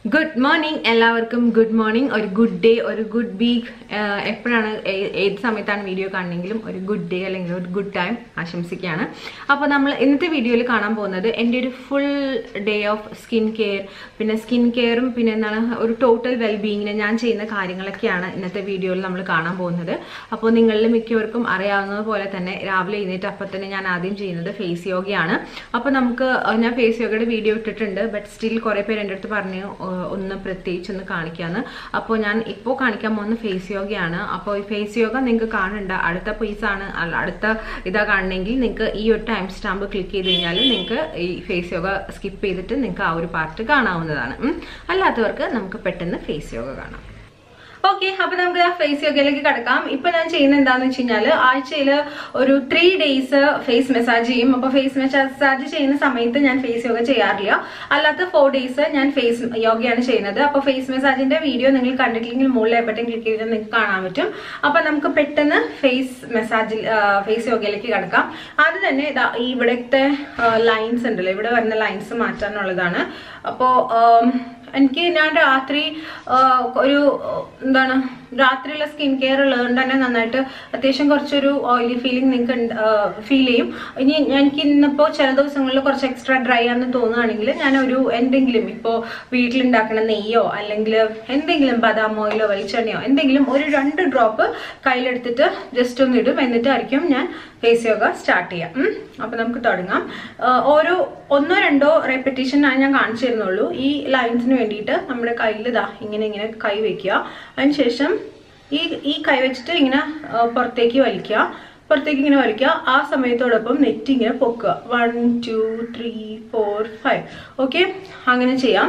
Good morning എല്ലാവർക്കും good morning ഒരു good day ഒരു ഗുഡ് വീക്ക് എപ്പോഴാണ് ഏ- ഏത് സമയത്താണ് വീഡിയോ കാണണമെങ്കിലും ഒരു ഗുഡ് ഡേ അല്ലെങ്കിൽ ഒരു ഗുഡ് ടൈം ആശംസിക്കുകയാണ് അപ്പോൾ നമ്മൾ ഇന്നത്തെ വീഡിയോയിൽ കാണാൻ പോകുന്നത് എൻ്റെ ഒരു full day of skin care പിന്നെ സ്കിൻ കെയറും പിന്നെ എന്താണ് ഒരു ടോട്ടൽ വെൽബീയിങ്ങിന് ഞാൻ ചെയ്യുന്ന കാര്യങ്ങളൊക്കെയാണ് ഇന്നത്തെ വീഡിയോയിൽ നമ്മൾ കാണാൻ പോകുന്നത് അപ്പോൾ നിങ്ങളിൽ മിക്കവർക്കും അറിയാവുന്നത് പോലെ തന്നെ രാവിലെ എഴുന്നേറ്റ് അപ്പം തന്നെ ഞാൻ ആദ്യം ചെയ്യുന്നത് ഫേസ് യോഗയാണ് അപ്പോൾ നമുക്ക് അഹ് ഞാൻ ഫേസ് യോഗയുടെ വീഡിയോ ഇട്ടിട്ടുണ്ട് ബട്ട് സ്റ്റിൽ കുറേ പേര് എൻ്റെ അടുത്ത് പറഞ്ഞു അഹ് ഒന്ന് പ്രത്യേകിച്ച് ഒന്ന് കാണിക്കാന്ന് അപ്പോൾ ഞാൻ ഇപ്പോൾ കാണിക്കാൻ പോകുന്ന ഫേസ് യോഗയാണ് അപ്പോൾ ഈ ഫേസ് യോഗ നിങ്ങൾക്ക് കാണണ്ട അടുത്ത പീസാണ് അല്ല അടുത്ത ഇതാ കാണണമെങ്കിൽ നിങ്ങൾക്ക് ഈ ഒരു ടൈം സ്റ്റാമ്പ് ക്ലിക്ക് ചെയ്ത് കഴിഞ്ഞാൽ നിങ്ങൾക്ക് ഈ ഫേസ് യോഗ സ്കിപ്പ് ചെയ്തിട്ട് നിങ്ങൾക്ക് ആ ഒരു പാർട്ട് കാണാവുന്നതാണ് ഉം. അല്ലാത്തവർക്ക് നമുക്ക് പെട്ടെന്ന് ഫേസ് യോഗ കാണാം ഓക്കെ അപ്പൊ നമുക്ക് ആ ഫേസ് യോഗയിലേക്ക് കിടക്കാം ഇപ്പൊ ഞാൻ ചെയ്യുന്നത് എന്താന്ന് വെച്ച് കഴിഞ്ഞാല് ആഴ്ചയിൽ ഒരു ത്രീ ഡേയ്സ് ഫേസ് മസാജ് ചെയ്യും അപ്പൊ ഫേസ് മസാജ് ചെയ്യുന്ന സമയത്ത് ഞാൻ ഫേസ് യോഗ ചെയ്യാറില്ല അല്ലാത്ത ഫോർ ഡേയ്സ് ഞാൻ ഫേസ് യോഗയാണ് ചെയ്യുന്നത് അപ്പൊ ഫേസ് മസാജിന്റെ വീഡിയോ നിങ്ങൾ കണ്ടിട്ടില്ലെങ്കിൽ മുകളിൽ ബട്ടൺ ക്ലിക്ക് ചെയ്താൽ നിങ്ങൾക്ക് കാണാൻ പറ്റും അപ്പൊ നമുക്ക് പെട്ടെന്ന് ഫേസ് മസാജിൽ ഫേസ് യോഗയിലേക്ക് കിടക്കാം അത് തന്നെ ഇതാ ഈ ഇവിടുത്തെ ലൈൻസ് ഉണ്ടല്ലോ ഇവിടെ വരുന്ന ലൈൻസ് മാറ്റാനുള്ളതാണ് അപ്പോ ആം, എനിക്ക് ഞാൻ രാത്രി ആ, ഒരു എന്താണ് രാത്രിയുള്ള സ്കിൻ കെയർ ഉള്ളതുകൊണ്ട് തന്നെ നന്നായിട്ട് അത്യാവശ്യം കുറച്ചൊരു ഓയിലി ഫീലിംഗ് നിങ്ങൾക്ക് ഫീൽ ചെയ്യും ഇനി ഞാൻ- എനിക്ക് ഇന്നിപ്പോൾ ചില ദിവസങ്ങളിൽ കുറച്ച് എക്സ്ട്രാ ഡ്രൈ ആണെന്ന് തോന്നുകയാണെങ്കിൽ ഞാൻ ഒരു എന്തെങ്കിലും ഇപ്പോൾ വീട്ടിലുണ്ടാക്കുന്ന നെയ്യോ അല്ലെങ്കിൽ എന്തെങ്കിലും ബദാം ഓയിലോ വെളിച്ചെണ്ണയോ എന്തെങ്കിലും ഒരു രണ്ട് ഡ്രോപ്പ് കയ്യിലെടുത്തിട്ട് ജസ്റ്റ് ഒന്ന് ഇടും എന്നിട്ടായിരിക്കും ഞാൻ ഫേസ് യോഗ സ്റ്റാർട്ട് ചെയ്യാം ഉം. അപ്പൊ നമുക്ക് തുടങ്ങാം ആ, ഓരോ ഒന്നോ രണ്ടോ റെപ്പറ്റീഷൻ ആണ് ഞാൻ കാണിച്ചു തരുന്നുള്ളൂ ഈ ലൈൻസിന് വേണ്ടിയിട്ട് നമ്മുടെ കയ്യിൽ ഇതാ ഇങ്ങനെ ഇങ്ങനെ കൈ വെക്കുക അതിനുശേഷം ഈ ഈ കൈ വെച്ചിട്ട് ഇങ്ങനെ ആ, പുറത്തേക്ക് വലിക്കുക പുറത്തേക്ക് ഇങ്ങനെ വലിക്കുക ആ സമയത്തോടൊപ്പം നെറ്റ് ഇങ്ങനെ പൊക്കുക one two three four five okay അങ്ങനെ ചെയ്യാം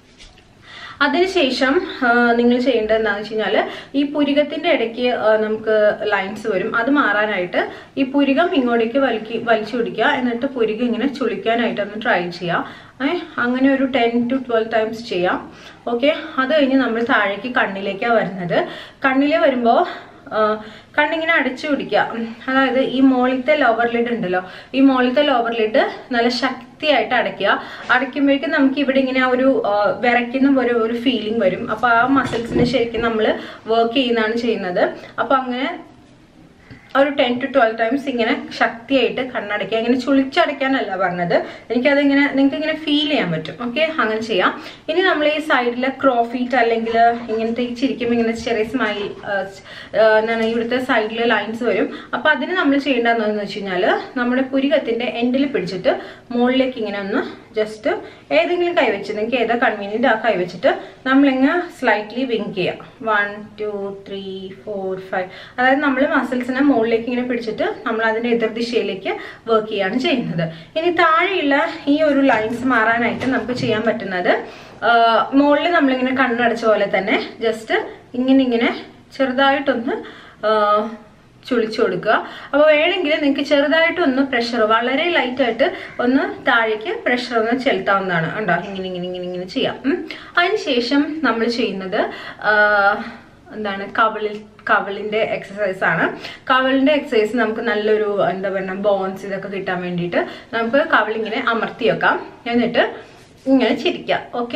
അതിനുശേഷം നിങ്ങൾ ചെയ്യേണ്ടത് എന്താണെന്ന് വെച്ച് കഴിഞ്ഞാൽ ഈ പുരികത്തിന്റെ ഇടയ്ക്ക് ആ, നമുക്ക് ലൈൻസ് വരും അത് മാറാനായിട്ട് ഈ പുരികം ഇങ്ങോട്ടേക്ക് വലിക്കി വലിച്ചു പിടിക്കുക എന്നിട്ട് പുരികം ഇങ്ങനെ ചുളിക്കാനായിട്ട് ഒന്ന് ട്രൈ ചെയ്യുക ഏ അങ്ങനെ ഒരു ടെൻ ടു ട്വൽവ് ടൈംസ് ചെയ്യാം ഓക്കെ അത് കഴിഞ്ഞ് നമ്മൾ താഴേക്ക് കണ്ണിലേക്കാണ് വരുന്നത് കണ്ണിലെ വരുമ്പോൾ ആ, കണ്ണിങ്ങനെ അടച്ചു പിടിക്കുക ഉം, അതായത് ഈ മോളിലത്തെ ലോവർ ലിഡ് ഉണ്ടല്ലോ ഈ മോളിലത്തെ ലോവർ ലിഡ് നല്ല ശക്തിയായിട്ട് അടയ്ക്കുക അടയ്ക്കുമ്പോഴേക്കും നമുക്ക് ഇവിടെ ഇങ്ങനെ ആ ഒരു ആ, വിറയ്ക്കുന്ന ഒരു ഒരു ഫീലിംഗ് വരും അപ്പൊ ആ മസിൽസിന് ശരിക്കും നമ്മൾ വർക്ക് ചെയ്യുന്നതാണ് ചെയ്യുന്നത് അപ്പൊ അങ്ങനെ ഒരു ടെൻ ടു ട്വൽവ് ടൈംസ് ഇങ്ങനെ ശക്തിയായിട്ട് കണ്ണടയ്ക്കുക ഇങ്ങനെ ചുളിച്ചടയ്ക്കാനല്ല പറഞ്ഞത് എനിക്കത് ഇങ്ങനെ നിങ്ങൾക്ക് ഇങ്ങനെ ഫീൽ ചെയ്യാൻ പറ്റും ഓക്കെ അങ്ങനെ ചെയ്യാം ഇനി നമ്മൾ ഈ സൈഡിലെ ക്രോഫീറ്റ് അല്ലെങ്കിൽ ഇങ്ങനത്തെ ഈ ചിരിക്കുമ്പോൾ ഇങ്ങനെ ചെറിയ സ്മൈൽ എന്താണ് ഇവിടുത്തെ സൈഡിൽ ലൈൻസ് വരും അപ്പൊ അതിന് നമ്മൾ ചെയ്യേണ്ടതെന്ന് വെച്ച് കഴിഞ്ഞാൽ നമ്മുടെ പുരികത്തിന്റെ എൻഡിൽ പിടിച്ചിട്ട് മുകളിലേക്ക് ഇങ്ങനെ ഒന്ന് ജസ്റ്റ് ഏതെങ്കിലും കൈവച്ച് നിങ്ങൾക്ക് ഏതാ കൺവീനിയന്റ് ആ കൈവച്ചിട്ട് നമ്മളിങ്ങനെ സ്ലൈറ്റ്ലി വിങ്ക് ചെയ്യാം one two three four five അതായത് നമ്മൾ മസിൽസിനെ മുകളിലേക്ക് ഇങ്ങനെ പിടിച്ചിട്ട് നമ്മൾ അതിന്റെ എതിർദിശയിലേക്ക് വർക്ക് ചെയ്യാണ് ചെയ്യുന്നത് ഇനി താഴെയുള്ള ഈ ഒരു ലൈൻസ് മാറാനായിട്ട് നമുക്ക് ചെയ്യാൻ പറ്റുന്നത് മുകളിൽ നമ്മളിങ്ങനെ കണ്ണടച്ച പോലെ തന്നെ ജസ്റ്റ് ഇങ്ങനെ ഇങ്ങനെ ചെറുതായിട്ടൊന്ന് ആ, ചുളിച്ചു കൊടുക്കുക അപ്പോൾ വേണമെങ്കിൽ നിങ്ങൾക്ക് ചെറുതായിട്ടൊന്ന് പ്രഷർ വളരെ ലൈറ്റ് ആയിട്ട് ഒന്ന് താഴേക്ക് പ്രഷർ ഒന്ന് ചെലുത്താവുന്നതാണ് ഉണ്ടോ ഇങ്ങനെ ഇങ്ങനെ ഇങ്ങനെ ഇങ്ങനെ ചെയ്യാം ഉം. അതിനുശേഷം നമ്മൾ ചെയ്യുന്നത് ആ, എന്താണ് കവിളിൽ കവിളിന്റെ എക്സസൈസ് ആണ് കവിളിന്റെ എക്സസൈസ് നമുക്ക് നല്ലൊരു എന്താ പറയുക ബോൺസ് ഇതൊക്കെ കിട്ടാൻ വേണ്ടിയിട്ട് നമുക്ക് കവിളിങ്ങനെ അമർത്തി വെക്കാം എന്നിട്ട് ഇങ്ങനെ ചിരിക്കാം ഓക്കെ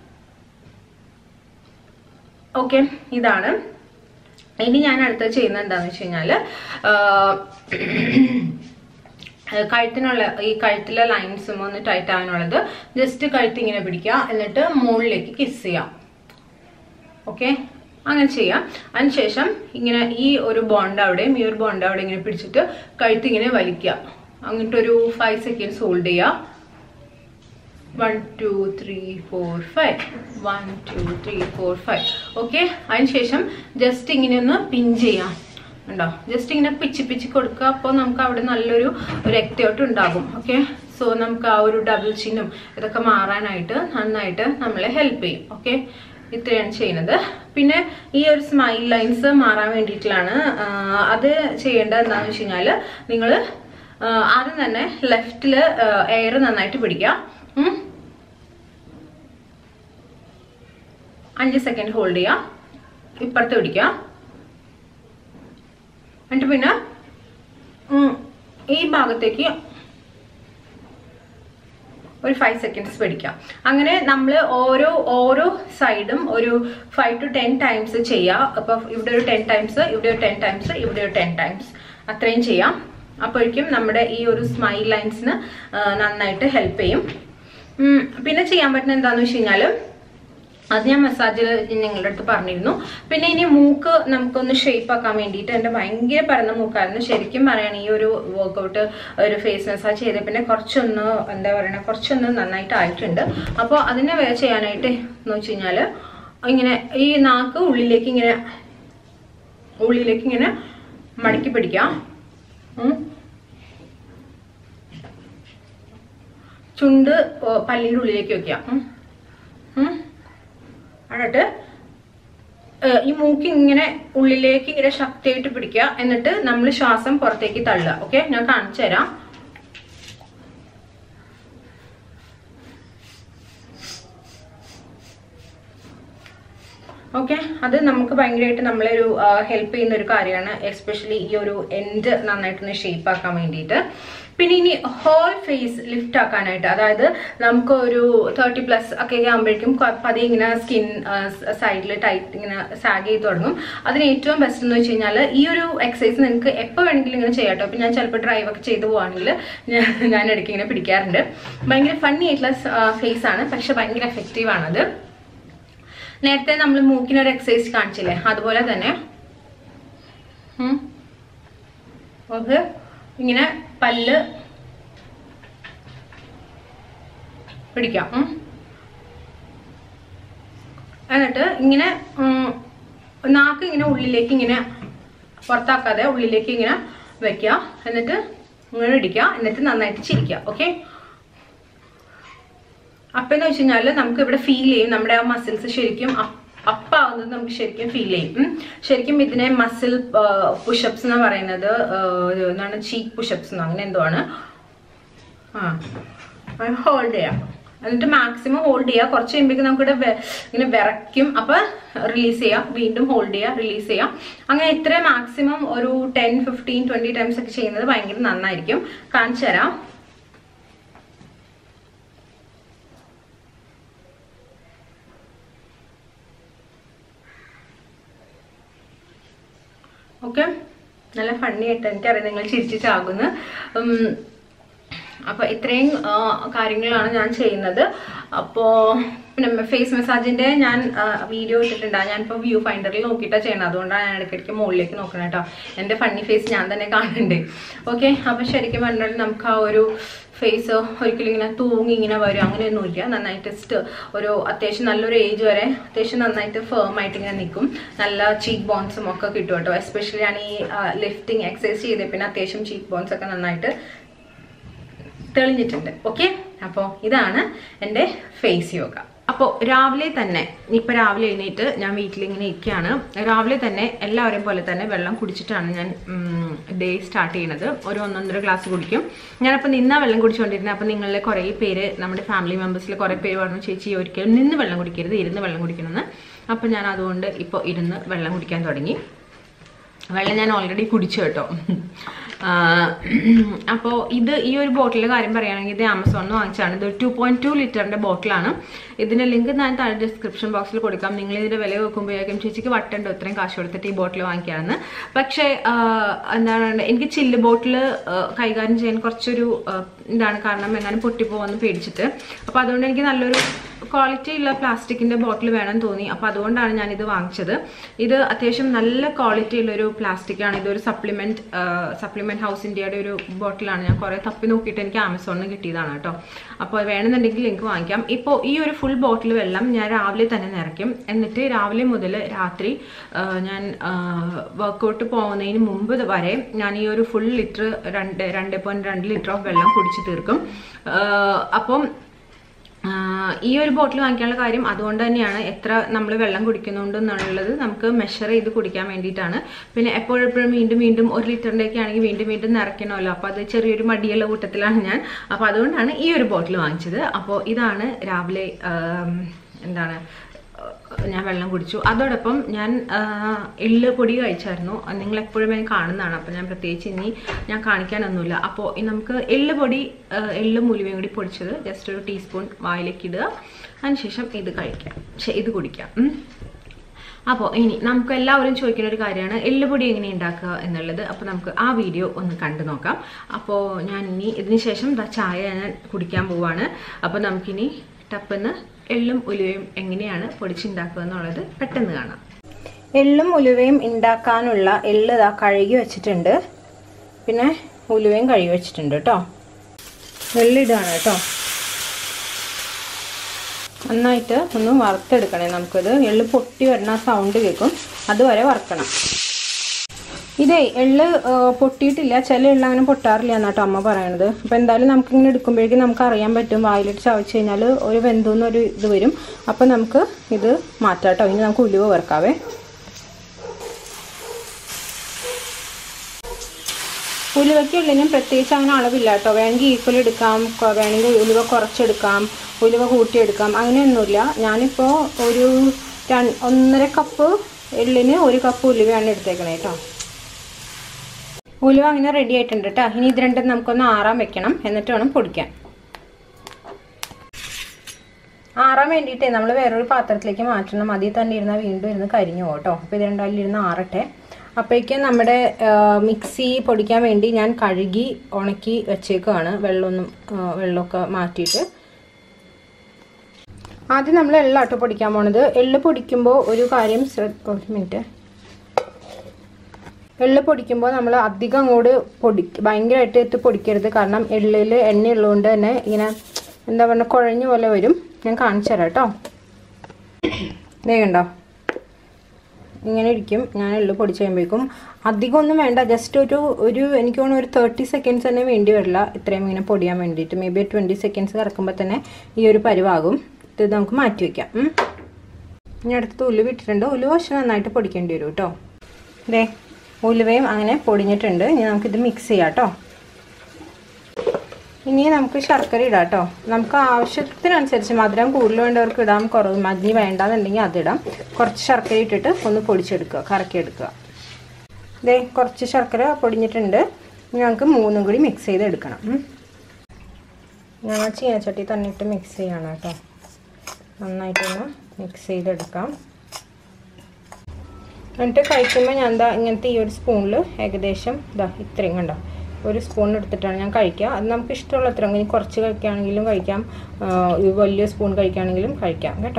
ഓക്കെ ഇതാണ് ഇനി ഞാൻ അടുത്ത് ചെയ്യുന്നത് എന്താണെന്ന് വെച്ച് കഴിഞ്ഞാൽ കഴുത്തിനുള്ള ഈ കഴുത്തിലെ ലൈൻസും ഒന്ന് ടൈറ്റ് ആവാനുള്ളത് ജസ്റ്റ് കഴുത്ത് ഇങ്ങനെ പിടിക്കുക എന്നിട്ട് മുകളിലേക്ക് കിസ് ചെയ്യാം ഓക്കെ അങ്ങനെ ചെയ്യാം അതിനുശേഷം ഇങ്ങനെ ഈ ഒരു ബോണ്ട് അവിടെയും ഈ ഒരു ബോണ്ട് അവിടെ ഇങ്ങനെ പിടിച്ചിട്ട് കഴുത്ത് ഇങ്ങനെ വലിക്കുക അങ്ങോട്ടൊരു ഫൈവ് സെക്കൻഡ്സ് ഹോൾഡ് ചെയ്യുക one two three four five one two three four five okay അതിനുശേഷം ജസ്റ്റ് ഇങ്ങനെ ഒന്ന് പിൻ ചെയ്യാം ഉണ്ടോ ജസ്റ്റ് ഇങ്ങനെ പിച്ചി പിച്ചി കൊടുക്കുക അപ്പോൾ നമുക്ക് അവിടെ നല്ലൊരു ഒരു എക്റ്റോട്ട് ഉണ്ടാകും ഓക്കെ സോ നമുക്ക് ആ ഒരു ഡബിൾ ചിന്നും ഇതൊക്കെ മാറാനായിട്ട് നന്നായിട്ട് നമ്മളെ ഹെൽപ്പ് ചെയ്യും ഓക്കെ ഇത്രയാണ് ചെയ്യുന്നത് പിന്നെ ഈ ഒരു സ്മൈൽ ലൈൻസ് മാറാൻ വേണ്ടിയിട്ടാണ് അത് ചെയ്യേണ്ടത് എന്താണെന്ന് വെച്ച് കഴിഞ്ഞാൽ നിങ്ങൾ ആദ്യം തന്നെ ലെഫ്റ്റിൽ എയർ നന്നായിട്ട് പിടിക്കുക ഉം. അഞ്ച് സെക്കൻഡ് ഹോൾഡ് ചെയ്യാം ഇപ്പുറത്ത് പിടിക്കുക എന്നിട്ട് പിന്നെ ഉം, ഈ ഭാഗത്തേക്ക് ഒരു ഫൈവ് സെക്കൻഡ്സ് പിടിക്കാം അങ്ങനെ നമ്മൾ ഓരോ ഓരോ സൈഡും ഒരു ഫൈവ് ടു ടെൻ ടൈംസ് ചെയ്യാം അപ്പോൾ ഇവിടെ ഒരു ടെൻ ടൈംസ് ഇവിടെ ഒരു ടെൻ ടൈംസ് ഇവിടെ ഒരു ടെൻ ടൈംസ് അത്രയും ചെയ്യാം അപ്പോഴേക്കും നമ്മുടെ ഈ ഒരു സ്മൈൽ ലൈൻസിന് നന്നായിട്ട് ഹെൽപ്പ് ചെയ്യും ഉം, പിന്നെ ചെയ്യാൻ പറ്റുന്ന എന്താണെന്ന് വെച്ച് കഴിഞ്ഞാൽ അത് ഞാൻ മസാജിൽ നിങ്ങളുടെ അടുത്ത് പറഞ്ഞിരുന്നു പിന്നെ ഇനി മൂക്ക് നമുക്കൊന്ന് ഷേപ്പ് ആക്കാൻ വേണ്ടിയിട്ട് എൻ്റെ ഭയങ്കര പരന്ന മൂക്കായിരുന്നു ശരിക്കും പറയുകയാണ് ഈ ഒരു വർക്കൗട്ട് ഒരു ഫേസ് മസാജ് ചെയ്ത പിന്നെ കുറച്ചൊന്ന് എന്താ പറയുക കുറച്ചൊന്ന് നന്നായിട്ട് ആയിട്ടുണ്ട് അപ്പോൾ അതിനെ വേ- ചെയ്യാനായിട്ട് എന്ന് വെച്ച് കഴിഞ്ഞാൽ ഇങ്ങനെ ഈ നാക്ക് ഉള്ളിലേക്ക് ഇങ്ങനെ ഉള്ളിലേക്ക് ഇങ്ങനെ മടക്കി പിടിക്കാം ഉം. ചുണ്ട് ഓ, പല്ലിൻ്റെ ഉള്ളിലേക്ക് വെക്കാം ഉം. ഉം. എന്നിട്ട് ഏഹ്, ഈ മൂക്ക് ഇങ്ങനെ ഉള്ളിലേക്ക് ഇങ്ങനെ ശക്തിയായിട്ട് പിടിക്കുക എന്നിട്ട് നമ്മൾ ശ്വാസം പുറത്തേക്ക് തള്ളുക ഓക്കെ ഞാൻ കാണിച്ചു തരാം ഓക്കെ അത് നമുക്ക് ഭയങ്കരമായിട്ട് നമ്മളെ ഒരു ഹെൽപ്പ് ചെയ്യുന്ന ഒരു കാര്യമാണ് എസ്പെഷ്യലി ഈ ഒരു എൻഡ് നന്നായിട്ടൊന്ന് ഷേപ്പ് ആക്കാൻ വേണ്ടിയിട്ട് പിന്നെ ഇനി ഹോൾ ഫേസ് ലിഫ്റ്റ് ആക്കാനായിട്ട് അതായത് നമുക്ക് ഒരു തേർട്ടി പ്ലസ് ഒക്കെ ആകുമ്പോഴേക്കും പതി ഇങ്ങനെ സ്കിൻ സൈഡിൽ ടൈറ്റ് ഇങ്ങനെ സാഗ് ചെയ്ത് തുടങ്ങും അതിന് ഏറ്റവും ബെസ്റ്റ് എന്ന് വെച്ച് കഴിഞ്ഞാൽ ഈ ഒരു എക്സസൈസ് നിങ്ങൾക്ക് എപ്പോൾ വേണമെങ്കിലും ഇങ്ങനെ ചെയ്യാം കേട്ടോ അപ്പം ഞാൻ ചിലപ്പോൾ ഡ്രൈവ് ഒക്കെ ചെയ്ത് പോവാണെങ്കിൽ ഞാൻ ഞാൻ ഇടയ്ക്ക് ഇങ്ങനെ പിടിക്കാറുണ്ട് ഭയങ്കര ഫണ്ണി ആയിട്ടുള്ള ഫേസ് ആണ് പക്ഷെ ഭയങ്കര എഫക്റ്റീവ് ആണത് നേരത്തെ നമ്മൾ മൂക്കിനൊരു എക്സസൈസ് കാണിച്ചില്ലേ അതുപോലെ തന്നെ ഉം. നമുക്ക് ഇങ്ങനെ പല്ല് പിടിക്കാം ഉം. എന്നിട്ട് ഇങ്ങനെ ഉം, നാക്ക് ഇങ്ങനെ ഉള്ളിലേക്ക് ഇങ്ങനെ പുറത്താക്കാതെ ഉള്ളിലേക്ക് ഇങ്ങനെ വെക്കുക എന്നിട്ട് ഇങ്ങനെ ഇടിക്കുക എന്നിട്ട് നന്നായിട്ട് ചിരിക്കുക ഓക്കെ അപ്പൊ എന്ന് വെച്ച് കഴിഞ്ഞാല് നമുക്ക് ഇവിടെ ഫീൽ ചെയ്യും നമ്മുടെ ആ മസിൽസ് ശരിക്കും അപ്പാവുന്നത് നമുക്ക് ശരിക്കും ഫീൽ ചെയ്യും ഉം. ശരിക്കും ഇതിനെ മസിൽ പുഷപ്സ് എന്ന് പറയുന്നത് ആ, എന്താണ് ചീക്ക് പുഷപ്സ് എന്നോ അങ്ങനെ എന്തോ ആണ് ആ ഹോൾഡ് ചെയ്യാം എന്നിട്ട് മാക്സിമം ഹോൾഡ് ചെയ്യുക കുറച്ച് കഴിയുമ്പോഴേക്കും നമുക്കിവിടെ വെ- ഇങ്ങനെ വിറയ്ക്കും അപ്പൊ റിലീസ് ചെയ്യാം വീണ്ടും ഹോൾഡ് ചെയ്യുക റിലീസ് ചെയ്യാം അങ്ങനെ ഇത്ര മാക്സിമം ഒരു ടെൻ ഫിഫ്റ്റീൻ ട്വന്റി ടൈംസ് ഒക്കെ ചെയ്യുന്നത് ഭയങ്കര നന്നായിരിക്കും കാണിച്ചു തരാം ഓക്കെ നല്ല ഫണ്ണി ആയിട്ട് എനിക്കറിയാം നിങ്ങൾ ചിരിച്ച് ചാകുന്നു ഉം, അപ്പൊ ഇത്രയും ആ, കാര്യങ്ങളാണ് ഞാൻ ചെയ്യുന്നത് അപ്പോ പിന്നെ ഫേസ് മസാജിന്റെ ഞാൻ വീഡിയോ ഇട്ടിട്ടുണ്ട് ഞാനിപ്പോ വ്യൂ ഫൈൻഡറിൽ നോക്കിയിട്ടാണ് ചെയ്യണത് അതുകൊണ്ടാണ് ഞാൻ ഇടയ്ക്കിടയ്ക്ക് മുകളിലേക്ക് നോക്കണം കേട്ടോ എന്റെ ഫണ്ണി ഫേസ് ഞാൻ തന്നെ കാണുന്നുണ്ട് ഓക്കെ അപ്പൊ ശരിക്കും പറഞ്ഞാൽ നമുക്ക് ആ ഒരു ഫേസ് ഒരിക്കലും ഇങ്ങനെ തൂങ്ങി ഇങ്ങനെ വരും അങ്ങനെയൊന്നുമില്ല നന്നായിട്ട് സ്റ്റ് ഒരു അത്യാവശ്യം നല്ലൊരു ഏജ് വരെ അത്യാവശ്യം നന്നായിട്ട് ഫേം ആയിട്ട് ഇങ്ങനെ നിൽക്കും നല്ല ചീക്ക് ബോൺസും ഒക്കെ കിട്ടും കേട്ടോ എസ്പെഷ്യലി ഞാൻ ഈ ലിഫ്റ്റിംഗ് എക്സസൈസ് ചെയ്ത പിന്നെ അത്യാവശ്യം ചീക്ക് ബോൺസ് ഒക്കെ നന്നായിട്ട് തെളിഞ്ഞിട്ടുണ്ട് ഓക്കെ അപ്പോൾ ഇതാണ് എൻ്റെ ഫേസ് യോഗ അപ്പോൾ രാവിലെ തന്നെ ഇപ്പം രാവിലെ എഴുന്നേറ്റ് ഞാൻ വീട്ടിലിങ്ങനെ ഇരിക്കുകയാണ് രാവിലെ തന്നെ എല്ലാവരെയും പോലെ തന്നെ വെള്ളം കുടിച്ചിട്ടാണ് ഞാൻ ഡേ സ്റ്റാർട്ട് ചെയ്യുന്നത് ഒരു ഒന്നൊന്നര ഗ്ലാസ് കുടിക്കും ഞാനപ്പോൾ നിന്നാ വെള്ളം കുടിച്ചുകൊണ്ടിരുന്നത് അപ്പോൾ നിങ്ങളിലെ കുറേ പേര് നമ്മുടെ ഫാമിലി മെമ്പേഴ്സിൽ കുറേ പേര് പറഞ്ഞു ചേച്ചി ഒരിക്കലും നിന്ന് വെള്ളം കുടിക്കരുത് ഇരുന്ന് വെള്ളം കുടിക്കണമെന്ന് അപ്പോൾ ഞാൻ അതുകൊണ്ട് ഇപ്പോൾ ഇരുന്ന് വെള്ളം കുടിക്കാൻ തുടങ്ങി വെള്ളം ഞാൻ ഓൾറെഡി കുടിച്ചു കേട്ടോ അപ്പോൾ ഇത് ഈ ഒരു ബോട്ടിലിൻ്റെ കാര്യം പറയുകയാണെങ്കിൽ ഇത് ആമസോണിൽ നിന്ന് വാങ്ങിച്ചാണ് ഇത് ടു പോയിന്റ് ടു ലിറ്ററിൻ്റെ ബോട്ടിലാണ് ഇതിൻ്റെ ലിങ്ക് ഞാൻ താഴെ ഡിസ്ക്രിപ്ഷൻ ബോക്സിൽ കൊടുക്കാം നിങ്ങൾ ഇതിൻ്റെ വില വെക്കുമ്പോഴേക്കും ചേച്ചിക്ക് വട്ടുണ്ടോ ഇത്രയും കാശ് കൊടുത്തിട്ട് ഈ ബോട്ടിൽ വാങ്ങിക്കാമെന്ന് പക്ഷേ ആ, എന്താണ് എനിക്ക് ചില്ല് ബോട്ടിൽ കൈകാര്യം ചെയ്യാൻ കുറച്ചൊരു ആ, ഇതാണ് കാരണം എങ്ങാനും പൊട്ടിപ്പോവെന്ന് പേടിച്ചിട്ട് അപ്പോൾ അതുകൊണ്ട് എനിക്ക് നല്ലൊരു ക്വാളിറ്റി ഉള്ള പ്ലാസ്റ്റിക്കിന്റെ ബോട്ടിൽ വേണം തോന്നി അപ്പോൾ അതുകൊണ്ടാണ് ഞാൻ ഇത് വാങ്ങിച്ചത് ഇത് അത്യാവശ്യം നല്ല ക്വാളിറ്റി ഉള്ള ഒരു പ്ലാസ്റ്റിക് ആണ് ഇതൊരു സപ്ലിമെന്റ് സപ്ലിമെന്റ് ഹൗസ് ഇന്ത്യയുടെ ഒരു ബോട്ടിലാണ് ഞാൻ കുറേ തപ്പി നോക്കിയിട്ട് എനിക്ക് ആമസോണിൽ നിന്ന് കിട്ടിയതാണ് കേട്ടോ അപ്പോൾ വേണമെന്നുണ്ടെങ്കിൽ ലിങ്ക് വാങ്ങിക്കാം ഇപ്പോൾ ഈ ഒരു ഫുൾ ബോട്ടിൽ വെള്ളം ഞാൻ രാവിലെ തന്നെ നിറയ്ക്കും എന്നിട്ട് രാവിലെ മുതൽ രാത്രി ആ, ഞാൻ വർക്കൗട്ട് പോകുന്നതിന് മുമ്പ് വരെ ഞാൻ ഈ ഒരു ഫുൾ ലിറ്റർ രണ്ട് രണ്ട് പോയിന്റ് രണ്ട് ലിറ്റർ ഓഫ് വെള്ളം കുടിച്ച് തീർക്കും ആ, അപ്പം ആഹ് ഈ ഒരു ബോട്ടിൽ വാങ്ങിക്കാനുള്ള കാര്യം അതുകൊണ്ട് തന്നെയാണ് എത്ര നമ്മൾ വെള്ളം കുടിക്കുന്നുണ്ട് എന്നുള്ളത് നമുക്ക് മെഷർ ചെയ്ത് കുടിക്കാൻ വേണ്ടിയിട്ടാണ് പിന്നെ എപ്പോഴെപ്പോഴും വീണ്ടും വീണ്ടും ഒരു ലിറ്ററിൻ്റെയൊക്കെ ആണെങ്കിൽ വീണ്ടും വീണ്ടും നിറയ്ക്കണമല്ലോ അപ്പോൾ അത് ചെറിയൊരു മടിയുള്ള കൂട്ടത്തിലാണ് ഞാൻ അപ്പോൾ അതുകൊണ്ടാണ് ഈ ഒരു ബോട്ടിൽ വാങ്ങിച്ചത് അപ്പോൾ ഇതാണ് രാവിലെ ആം, എന്താണ് ഞാൻ വെള്ളം കുടിച്ചു അതോടൊപ്പം ഞാൻ ആ, എള്ള് പൊടി കഴിച്ചായിരുന്നു നിങ്ങൾ എപ്പോഴും ഞാൻ കാണുന്നതാണ് അപ്പോൾ ഞാൻ പ്രത്യേകിച്ച് ഇനി ഞാൻ കാണിക്കാനൊന്നുമില്ല അപ്പോൾ നമുക്ക് എള്ള് പൊടി ആ, എള്ളും ഉലുവയും കൂടി പൊടിച്ചത് ജസ്റ്റ് ഒരു ടീസ്പൂൺ വായിലേക്ക് ഇടുക അതിനുശേഷം ഇത് കഴിക്കാം ശ്ശെ, ഇത് കുടിക്കാം ഉം. അപ്പോൾ ഇനി നമുക്ക് എല്ലാവരും ചോദിക്കുന്ന ഒരു കാര്യമാണ് എള്ളുപൊടി എങ്ങനെ ഉണ്ടാക്കുക എന്നുള്ളത് അപ്പോൾ നമുക്ക് ആ വീഡിയോ ഒന്ന് കണ്ടു നോക്കാം അപ്പോൾ ഞാൻ ഇനി ഇതിന് ശേഷം ദാ ചായ ഞാൻ കുടിക്കാൻ പോവാണ് അപ്പോൾ നമുക്കിനി ടപ്പെന്ന് എള്ളും ഉലുവയും എങ്ങനെയാണ് പൊടിച്ചുണ്ടാക്കുക എന്നുള്ളത് പെട്ടെന്ന് കാണാം എള്ളും ഉലുവയും ഉണ്ടാക്കാനുള്ള എള്ള് ഇതാ കഴുകി വെച്ചിട്ടുണ്ട് പിന്നെ ഉലുവയും കഴുകി വെച്ചിട്ടുണ്ട് കേട്ടോ എള്ളിടുകയാണ് കേട്ടോ നന്നായിട്ട് ഒന്ന് വറുത്തെടുക്കണേ നമുക്കിത് എള്ള് പൊട്ടി വരുന്ന സൗണ്ട് കേൾക്കും അതുവരെ വറുക്കണം ഇതേ എള്ള് ആ, പൊട്ടിയിട്ടില്ല ചില എള്ള് അങ്ങനെ പൊട്ടാറില്ല എന്നാട്ടോ അമ്മ പറയണത് അപ്പോൾ എന്തായാലും നമുക്ക് ഇങ്ങനെ എടുക്കുമ്പോഴേക്കും നമുക്ക് അറിയാൻ പറ്റും വായിലിട്ട് ചവച്ച് കഴിഞ്ഞാൽ ഒരു വെന്തൂന്നൊരു ഇത് വരും അപ്പോൾ നമുക്ക് ഇത് മാറ്റാം കേട്ടോ ഇനി നമുക്ക് ഉലുവ വറുക്കാവേ ഉലുവയ്ക്ക് ഉള്ളിനും പ്രത്യേകിച്ച് അങ്ങനെ അളവില്ല കേട്ടോ വേണമെങ്കിൽ ഈക്വൽ എടുക്കാം കൊ- വേണമെങ്കിൽ ഉലുവ കുറച്ചെടുക്കാം ഉലുവ കൂട്ടിയെടുക്കാം അങ്ങനെയൊന്നുമില്ല ഞാനിപ്പോൾ ഒരു രണ്ട് ഒന്നര കപ്പ് എള്ളിന് ഒരു കപ്പ് ഉലുവയാണ് എടുത്തേക്കണേ കേട്ടോ ഉലുവ അങ്ങനെ റെഡി ആയിട്ടുണ്ട് കേട്ടോ ഇനി ഇത് രണ്ടും നമുക്കൊന്ന് ആറാൻ വെക്കണം എന്നിട്ട് വേണം പൊടിക്കാൻ ആറാൻ വേണ്ടിയിട്ടേ നമ്മൾ വേറൊരു പാത്രത്തിലേക്ക് മാറ്റണം അതിൽ തന്നെ ഇരുന്നാൽ വീണ്ടും ഇരുന്ന് കരിഞ്ഞു പോകും കേട്ടോ അപ്പോൾ ഇത് രണ്ടാലും ഇരുന്ന് ആറട്ടെ അപ്പോഴേക്കും നമ്മുടെ ആ, മിക്സി പൊടിക്കാൻ വേണ്ടി ഞാൻ കഴുകി ഉണക്കി വെച്ചേക്കുവാണ് വെള്ളമൊന്നും ആ, വെള്ളമൊക്കെ മാറ്റിയിട്ട് ആദ്യം നമ്മൾ എള്ളാട്ടോ പൊടിക്കാൻ പോണത് എള്ള് പൊടിക്കുമ്പോൾ ഒരു കാര്യം ശ്രദ്ധ ഒരു മിനിറ്റ് എള്ള് പൊടിക്കുമ്പോൾ നമ്മൾ അധികം അങ്ങോട്ട് പൊടി ഭയങ്കരമായിട്ട് ഇട്ട് പൊടിക്കരുത് കാരണം എള്ളിൽ എണ്ണ ഉള്ളതുകൊണ്ട് തന്നെ ഇങ്ങനെ എന്താ പറയുക കുഴഞ്ഞ പോലെ വരും ഞാൻ കാണിച്ചു തരാം കേട്ടോ ദേ കണ്ടോ ഇങ്ങനെ ഇരിക്കും ഞാൻ എള്ള് പൊടിച്ച് കഴിയുമ്പോഴേക്കും അധികം ഒന്നും വേണ്ട ജസ്റ്റ് ഒരു ഒരു എനിക്ക് തോന്നുന്നു ഒരു തേർട്ടി സെക്കൻഡ്സ് തന്നെ വേണ്ടി വരില്ല ഇത്രയും ഇങ്ങനെ പൊടിയാൻ വേണ്ടിയിട്ട് മേ ബി ട്വൻറ്റി സെക്കൻഡ്സ് കറക്കുമ്പോൾ തന്നെ ഈ ഒരു പരിവാകും ഇത് നമുക്ക് മാറ്റി വയ്ക്കാം ഉം. ഇനി അടുത്തത് ഉലുവ ഇട്ടിട്ടുണ്ട് ഉലുവ പക്ഷെ നന്നായിട്ട് പൊടിക്കേണ്ടി വരും കേട്ടോ ദേ ഉലുവയും അങ്ങനെ പൊടിഞ്ഞിട്ടുണ്ട് ഇനി നമുക്കിത് മിക്സ് ചെയ്യാം കേട്ടോ ഇനി നമുക്ക് ശർക്കര ഇടാം കേട്ടോ നമുക്ക് ആവശ്യത്തിനനുസരിച്ച് മധുരം കൂടുതൽ വേണ്ടവർക്ക് ഇടാം കുറവ് മഞ്ഞ് വേണ്ടാന്നുണ്ടെങ്കിൽ അതിടാം കുറച്ച് ശർക്കര ഇട്ടിട്ട് ഒന്ന് പൊടിച്ചെടുക്കുക കറക്കിയെടുക്കുക ദേ കുറച്ച് ശർക്കര പൊടിഞ്ഞിട്ടുണ്ട് ഇനി നമുക്ക് മൂന്നും കൂടി മിക്സ് ചെയ്ത് എടുക്കണം ഉം. ഞാൻ ആ ചീനച്ചട്ടി തന്നെ ഇട്ട് മിക്സ് ചെയ്യണം കേട്ടോ നന്നായിട്ടൊന്ന് മിക്സ് ചെയ്തെടുക്കാം എന്നിട്ട് കഴിക്കുമ്പോൾ ഞാൻ എന്താ ഇങ്ങനത്തെ ഈ ഒരു സ്പൂണിൽ ഏകദേശം ഇതാ ഇത്രയും കണ്ടോ ഒരു സ്പൂൺ എടുത്തിട്ടാണ് ഞാൻ കഴിക്കുക അത് നമുക്ക് ഇഷ്ടമുള്ള അത്ര ഇനി കുറച്ച് കഴിക്കുകയാണെങ്കിലും കഴിക്കാം ആ, ഈ വലിയ സ്പൂൺ കഴിക്കുകയാണെങ്കിലും കഴിക്കാം കേട്ടോ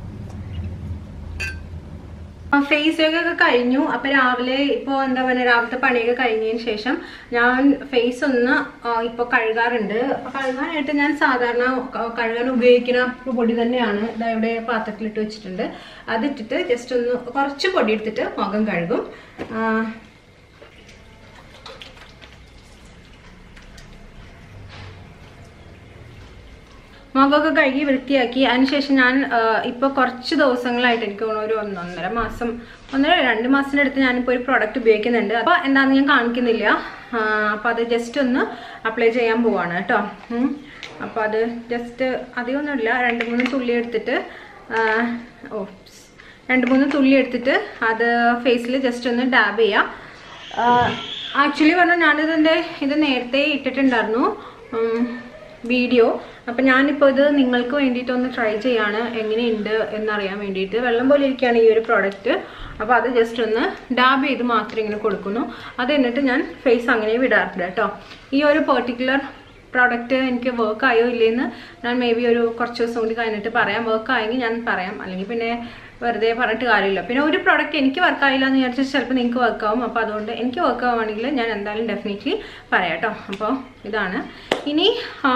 ഫേസ് ഒക്കെ ഒക്കെ കഴിഞ്ഞു അപ്പൊ രാവിലെ ഇപ്പൊ എന്താ പറയുക രാവിലത്തെ പണിയൊക്കെ കഴിഞ്ഞതിന് ശേഷം ഞാൻ ഫേസ് ഒന്ന് ആ, ഇപ്പൊ കഴുകാറുണ്ട് അപ്പൊ കഴുകാനായിട്ട് ഞാൻ സാധാരണ ക- കഴുകാൻ ഉപയോഗിക്കുന്ന പൊടി തന്നെയാണ് ഇതാ ഇവിടെ പാത്രത്തിലിട്ട് വെച്ചിട്ടുണ്ട് അതിട്ടിട്ട് ജസ്റ്റ് ഒന്ന് കുറച്ച് പൊടി എടുത്തിട്ട് മുഖം കഴുകും ആ, മുഖമൊക്കെ കഴുകി വൃത്തിയാക്കി അതിനുശേഷം ഞാൻ ഇപ്പോൾ കുറച്ച് ദിവസങ്ങളായിട്ട് എനിക്ക് തോന്നുന്നു ഒരു ഒന്നൊന്നര മാസം ഒന്നര രണ്ട് മാസത്തിൻ്റെ അടുത്ത് ഞാനിപ്പോൾ ഒരു പ്രോഡക്റ്റ് ഉപയോഗിക്കുന്നുണ്ട് അപ്പോൾ എന്താണെന്ന് ഞാൻ കാണിക്കുന്നില്ല അപ്പോൾ അത് ജസ്റ്റ് ഒന്ന് അപ്ലൈ ചെയ്യാൻ പോവാണ് കേട്ടോ ഉം. അപ്പോൾ അത് ജസ്റ്റ് അധികമൊന്നുമില്ല രണ്ട് മൂന്ന് തുള്ളി എടുത്തിട്ട് ആ, ഓ രണ്ട് മൂന്ന് തുള്ളി എടുത്തിട്ട് അത് ഫേസിൽ ജസ്റ്റ് ഒന്ന് ഡാബ് ചെയ്യാം ആക്ച്വലി പറഞ്ഞാൽ ഞാനിതിൻ്റെ ഇത് നേരത്തെ ഇട്ടിട്ടുണ്ടായിരുന്നു ഉം, വീഡിയോ അപ്പം ഞാനിപ്പോൾ ഇത് നിങ്ങൾക്ക് വേണ്ടിയിട്ടൊന്ന് ട്രൈ ചെയ്യാണ് എങ്ങനെയുണ്ട് എന്നറിയാൻ വേണ്ടിയിട്ട് വെള്ളം പോലെ ഇരിക്കുകയാണ് ഈ ഒരു പ്രോഡക്റ്റ് അപ്പോൾ അത് ജസ്റ്റ് ഒന്ന് ഡാബ് ചെയ്ത് മാത്രം ഇങ്ങനെ കൊടുക്കുന്നു അത് എന്നിട്ട് ഞാൻ ഫേസ് അങ്ങനെ വിടാറില്ല കേട്ടോ ഈ ഒരു പെർട്ടിക്കുലർ പ്രോഡക്റ്റ് എനിക്ക് വർക്ക് ആയോ ഇല്ലേന്ന് ഞാൻ മേ ബി ഒരു കുറച്ച് ദിവസം കൂടി കഴിഞ്ഞിട്ട് പറയാം വർക്ക് ആയെങ്കിൽ ഞാൻ പറയാം അല്ലെങ്കിൽ പിന്നെ വെറുതെ പറഞ്ഞിട്ട് കാര്യമില്ല പിന്നെ ഒരു പ്രോഡക്റ്റ് എനിക്ക് വർക്ക് ആയില്ല എന്ന് വിചാരിച്ചാൽ ചിലപ്പോൾ നിങ്ങൾക്ക് വർക്ക് ആവും അപ്പോൾ അതുകൊണ്ട് എനിക്ക് വർക്ക് ആവുകയാണെങ്കിൽ ഞാൻ എന്തായാലും ഡെഫിനറ്റ്ലി പറയാം കേട്ടോ അപ്പോൾ ഇതാണ് ഇനി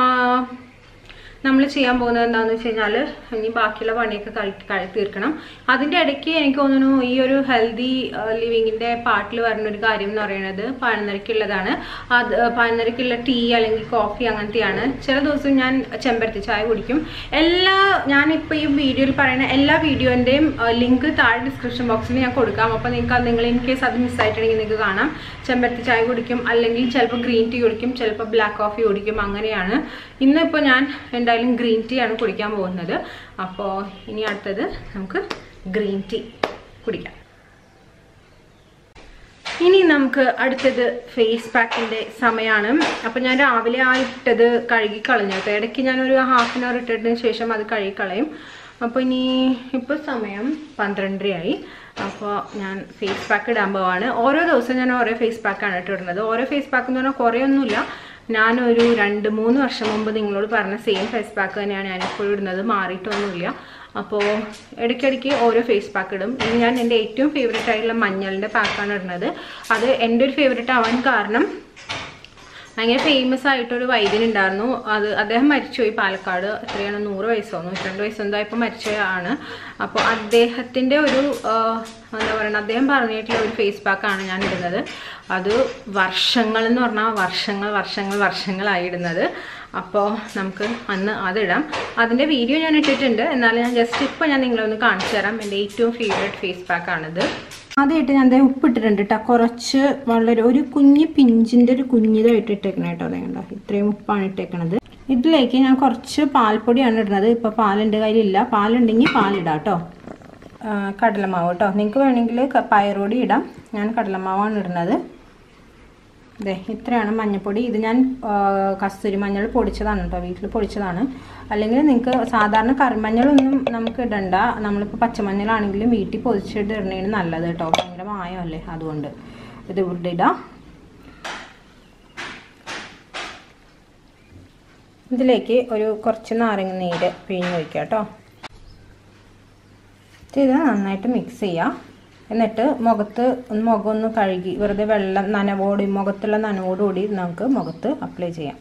നമ്മൾ ചെയ്യാൻ പോകുന്നത് എന്താണെന്ന് വെച്ച് കഴിഞ്ഞാൽ ഇനി ബാക്കിയുള്ള പണിയൊക്കെ കഴി കഴി തീർക്കണം അതിൻ്റെ ഇടയ്ക്ക് എനിക്ക് തോന്നുന്നു ഈ ഒരു ഹെൽത്തി ലിവിങ്ങിൻ്റെ പാർട്ടിൽ വരുന്ന ഒരു കാര്യം എന്ന് പറയുന്നത് പതിനൊന്നരക്കുള്ളതാണ് അത് പതിനൊന്നരക്കുള്ള ടീ അല്ലെങ്കിൽ കോഫി അങ്ങനത്തെയാണ് ചില ദിവസം ഞാൻ ചെമ്പരത്തി ചായ കുടിക്കും എല്ലാ ഞാനിപ്പോൾ ഈ വീഡിയോയിൽ പറയുന്ന എല്ലാ വീഡിയോൻ്റെയും ലിങ്ക് താഴെ ഡിസ്ക്രിപ്ഷൻ ബോക്സിൽ ഞാൻ കൊടുക്കാം അപ്പോൾ നിങ്ങൾക്ക് അത് നിങ്ങൾ ഇൻ കേസ് അത് മിസ്സായിട്ടുണ്ടെങ്കിൽ നിങ്ങൾക്ക് കാണാം ചെമ്പരത്തി ചായ കുടിക്കും അല്ലെങ്കിൽ ചിലപ്പോൾ ഗ്രീൻ ടീ കുടിക്കും ചിലപ്പോൾ ബ്ലാക്ക് കോഫി കുടിക്കും അങ്ങനെയാണ് ഇന്നിപ്പോൾ ഞാൻ എന്തായാലും ഗ്രീൻ ടീ ആണ് കുടിക്കാൻ പോകുന്നത് അപ്പോൾ ഇനി അടുത്തത് നമുക്ക് ഗ്രീൻ ടീ കുടിക്കാം ഇനി നമുക്ക് അടുത്തത് ഫേസ് പാക്കിന്റെ സമയമാണ് അപ്പൊ ഞാൻ രാവിലെ ആ ഇട്ടത് കഴുകി കളഞ്ഞു കേട്ടോ ഇടയ്ക്ക് ഞാൻ ഒരു ഹാഫ് ആൻ അവർ ഇട്ടതിന് ശേഷം അത് കഴുകി കളയും അപ്പോൾ ഇനി ഇപ്പോൾ സമയം പന്ത്രണ്ടരയായി അപ്പോൾ ഞാൻ ഫേസ് പാക്ക് ഇടാൻ പോവാണ് ഓരോ ദിവസം ഞാൻ ഓരോ ഫേസ് പാക്കാണ് കേട്ടോ ഇടുന്നത് ഓരോ ഫേസ് പാക്ക് എന്ന് പറഞ്ഞാൽ കുറേ ഒന്നുമില്ല ഞാനൊരു രണ്ട് മൂന്ന് വർഷം മുമ്പ് നിങ്ങളോട് പറഞ്ഞ സെയിം ഫേസ് പാക്ക് തന്നെയാണ് ഞാനിപ്പോഴും ഇടുന്നത് മാറിയിട്ടൊന്നുമില്ല അപ്പോൾ ഇടയ്ക്കിടയ്ക്ക് ഓരോ ഫേസ് പാക്ക് ഇടും ഇനി ഞാൻ എൻ്റെ ഏറ്റവും ഫേവറേറ്റ് ആയിട്ടുള്ള മഞ്ഞളിൻ്റെ പാക്കാണ് ഇടുന്നത് അത് എൻ്റെ ഒരു ഫേവറേറ്റ് ആവാൻ കാരണം ഭയങ്കര ഫേമസ് ആയിട്ടൊരു വൈദ്യൻ ഉണ്ടായിരുന്നു അത് അദ്ദേഹം മരിച്ചുപോയി പാലക്കാട് എത്രയാണ് നൂറ് വയസ്സോ നൂറ്റിരണ്ട് വയസ്സോ എന്തോ ഇപ്പം മരിച്ചതാണ് അപ്പോൾ അദ്ദേഹത്തിൻ്റെ ഒരു ആ, എന്താ പറയുക അദ്ദേഹം പറഞ്ഞിട്ടുള്ള ഒരു ഫേസ് പാക്കാണ് ഞാൻ ഇടുന്നത് അത് വർഷങ്ങൾ എന്ന് പറഞ്ഞാൽ വർഷങ്ങൾ വർഷങ്ങൾ വർഷങ്ങളായി ഇടുന്നത് അപ്പോൾ നമുക്ക് അന്ന് അതിടാം അതിൻ്റെ വീഡിയോ ഞാൻ ഇട്ടിട്ടുണ്ട് എന്നാലും ഞാൻ ജസ്റ്റ് ഇപ്പോൾ ഞാൻ നിങ്ങളെ ഒന്ന് കാണിച്ചു തരാം എൻ്റെ ഏറ്റവും ഫേവറേറ്റ് ഫേസ് പാക്കാണിത് ആദ്യമായിട്ട് ഞാൻ ദേ ഉപ്പിട്ടിട്ടുണ്ട് കേട്ടോ കുറച്ച് വളരെ ഒരു കുഞ്ഞ് പിഞ്ചിൻ്റെ ഒരു കുഞ്ഞിതായിട്ട് ഇട്ടേക്കണം കേട്ടോ അതേ കണ്ടോ ഇത്രയും ഉപ്പാണ് ഇട്ടേക്കണത് ഇതിലേക്ക് ഞാൻ കുറച്ച് പാൽപ്പൊടിയാണ് ഇടുന്നത് ഇപ്പോൾ പാൽ എൻ്റെ കയ്യിലില്ല പാലുണ്ടെങ്കിൽ പാലിടാം കേട്ടോ ആ, കടലമാവ് കേട്ടോ നിങ്ങൾക്ക് വേണമെങ്കിൽ ക- പയറുപൊടി ഇടാം ഞാൻ കടലമാവാണ് ഇടുന്നത് അതെ ഇത്രയാണ് മഞ്ഞൾപ്പൊടി ഇത് ഞാൻ ആ, കസ്തൂരി മഞ്ഞൾ പൊടിച്ചതാണ് കേട്ടോ വീട്ടിൽ പൊടിച്ചതാണ് അല്ലെങ്കിൽ നിങ്ങൾക്ക് സാധാരണ കറിമഞ്ഞളൊന്നും നമുക്ക് ഇടണ്ട നമ്മളിപ്പോൾ പച്ചമഞ്ഞളാണെങ്കിലും വീട്ടിൽ പൊതിച്ചിട്ട് ഇടണേന് നല്ലത് കേട്ടോ ഭയങ്കര മായമല്ലേ അതുകൊണ്ട് ഇത് ഇവിടെ ഇടാം ഇതിലേക്ക് ഒരു കുറച്ച് നാരങ്ങ നീര് പിഴിഞ്ഞ് വയ്ക്കുക കേട്ടോ ഇത് നന്നായിട്ട് മിക്സ് ചെയ്യാം എന്നിട്ട് മുഖത്ത് ഒന്ന് മുഖം ഒന്ന് കഴുകി വെറുതെ വെള്ളം നനവോടി മുഖത്തുള്ള നനവോടുകൂടി നമുക്ക് മുഖത്ത് അപ്ലൈ ചെയ്യാം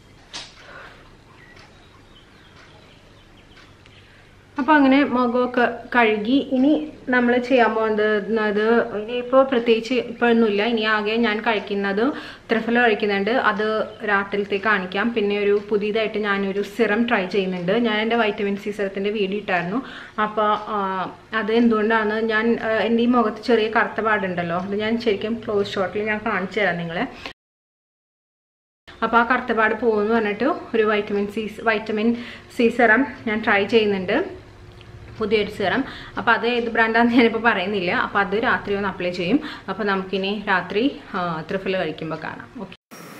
അപ്പോൾ അങ്ങനെ മുഖമൊക്കെ കഴുകി ഇനി നമ്മൾ ചെയ്യാൻ പോകുന്നത് ഇനിയിപ്പോൾ പ്രത്യേകിച്ച് ഇപ്പോഴൊന്നുമില്ല ഇനി ആകെ ഞാൻ കഴിക്കുന്നത് ത്രിഫല കഴിക്കുന്നുണ്ട് അത് രാത്രിയിലത്തേക്ക് കാണിക്കാം പിന്നെ ഒരു പുതിയതായിട്ട് ഞാനൊരു സിറം ട്രൈ ചെയ്യുന്നുണ്ട് ഞാൻ എൻ്റെ വൈറ്റമിൻ സി സിറത്തിൻ്റെ വീഡിയോ ഇട്ടായിരുന്നു അപ്പോൾ അത് എന്തുകൊണ്ടാണ് ഞാൻ ആ, എൻ്റെ ഈ മുഖത്ത് ചെറിയ കറുത്ത പാടുണ്ടല്ലോ അത് ഞാൻ ശരിക്കും ക്ലോസ് ഷോട്ടിൽ ഞാൻ കാണിച്ചു തരാം നിങ്ങളെ അപ്പോൾ ആ കറുത്തപാട് പോകുമെന്ന് പറഞ്ഞിട്ട് ഒരു vitamin C vitamin C serum ഞാൻ ട്രൈ ചെയ്യുന്നുണ്ട് പുതിയൊരു സെറം അപ്പോൾ അത് ഏത് ബ്രാൻഡാന്ന് ഞാനിപ്പോൾ പറയുന്നില്ല അപ്പോൾ അത് രാത്രി ഒന്ന് അപ്ലൈ ചെയ്യും അപ്പോൾ നമുക്കിനി രാത്രി ത്രിഫിൽ കഴിക്കുമ്പോൾ കാണാം ഓക്കെ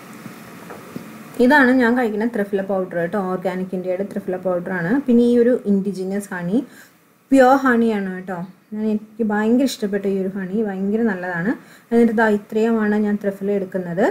ഇതാണ് ഞാൻ കഴിക്കുന്ന ത്രിഫില പൗഡർ കേട്ടോ ഓർഗാനിക് ഇന്ത്യയുടെ ത്രിഫില പൗഡറാണ് പിന്നെ ഈ ഒരു ഇൻഡിജിനസ് ഹണി പ്യുവർ ഹണിയാണ് കേട്ടോ ഞാൻ എനിക്ക് ഭയങ്കര ഇഷ്ടപ്പെട്ട ഈ ഒരു ഹണി ഭയങ്കര നല്ലതാണ് എന്നിട്ട് ദാ ഇത്രയുമാണ് ഞാൻ ത്രിഫില എടുക്കുന്നത്